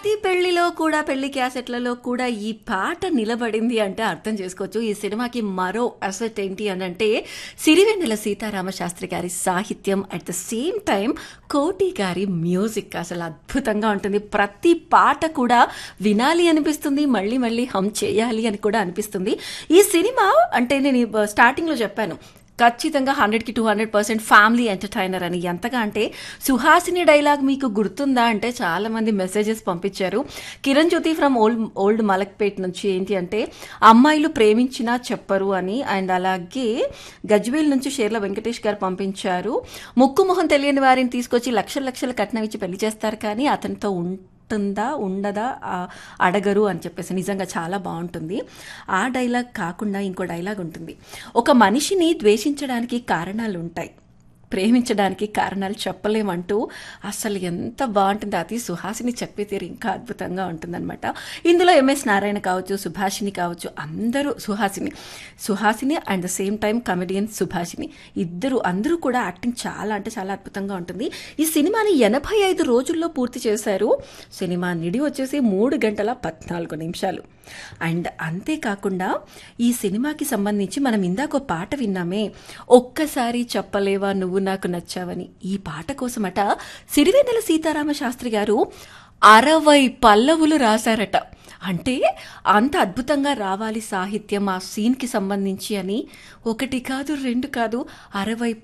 ప్రతి పెళ్లిలో కూడా పెళ్లి క్యాసెట్లలో కూడా ఈ పాట నిలబడింది అంటే అర్థం చేసుకోవచ్చు ఈ సినిమాకి మరో అసెట్ ఏంటి అని అంటే సిరివెన్నెల సీతారామ శాస్త్రి గారి సాహిత్యం అట్ ద సేమ్ టైం కోటి గారి మ్యూజిక్ అసలు అద్భుతంగా ఉంటుంది ప్రతి పాట కూడా వినాలి అనిపిస్తుంది మళ్ళీ మళ్ళీ హమ్ చేయాలి అని కూడా అనిపిస్తుంది ఈ సినిమా అంటే నేను స్టార్టింగ్లో చెప్పాను ఖచ్చితంగా హండ్రెడ్కి two hundred percent family entertainer అని ఎంతగా అంటే సుహాసిని డైలాగ్ మీకు గుర్తుందా అంటే చాలా మంది మెసేజెస్ పంపించారు Kiran Jyothi from old old Malakpet నుంచి ఏంటి అంటే అమ్మాయిలు ప్రేమించినా చెప్పరు అని అండ్ అలాగే గజ్వేల్ నుంచి షేర్ల వెంకటేష్ గారు పంపించారు ముక్కు మొహం తెలియని వారిని తీసుకొచ్చి లక్షల లక్షల కట్నం ఇచ్చి పెళ్లి చేస్తారు కానీ అతనితో ఉంటుందా ఉండదా ఆ, అడగరు అని చెప్పేసి నిజంగా చాలా బాగుంటుంది ఆ డైలాగ్ కాకుండా ఇంకో డైలాగ్ ఉంటుంది ఒక మనిషిని ద్వేషించడానికి కారణాలు ఉంటాయి ప్రేమించడానికి కారణాలు చెప్పలేమంటూ అసలు ఎంత బాగుంటుంది అది సుహాసిని చెప్పే తీరు ఇంకా అద్భుతంగా ఉంటుందన్నమాట ఇందులో ఎంఎస్ నారాయణ కావచ్చు సుభాషిని కావచ్చు అందరూ Suhasini Suhasini and the same time comedian Subhashini ఇద్దరు అందరూ కూడా యాక్టింగ్ చాలా అంటే చాలా అద్భుతంగా ఉంటుంది ఈ సినిమాని ఎనభై ఐదు రోజుల్లో పూర్తి చేశారు సినిమా నిడి వచ్చేసి మూడు గంటల పద్నాలుగు నిమిషాలు అండ్ అంతేకాకుండా ఈ సినిమాకి సంబంధించి మనం ఇందాక ఒక పాట విన్నామే ఒక్కసారి చెప్పలేవా నువ్వు నాకు నచ్చావని ఈ పాట కోసమట సిరివెన్నెల సీతారామ శాస్త్రి గారు అరవై పల్లవులు రాశారట అంటే అంత అద్భుతంగా రావాలి సాహిత్యం ఆ సీన్కి సంబంధించి అని ఒకటి కాదు రెండు కాదు అరవై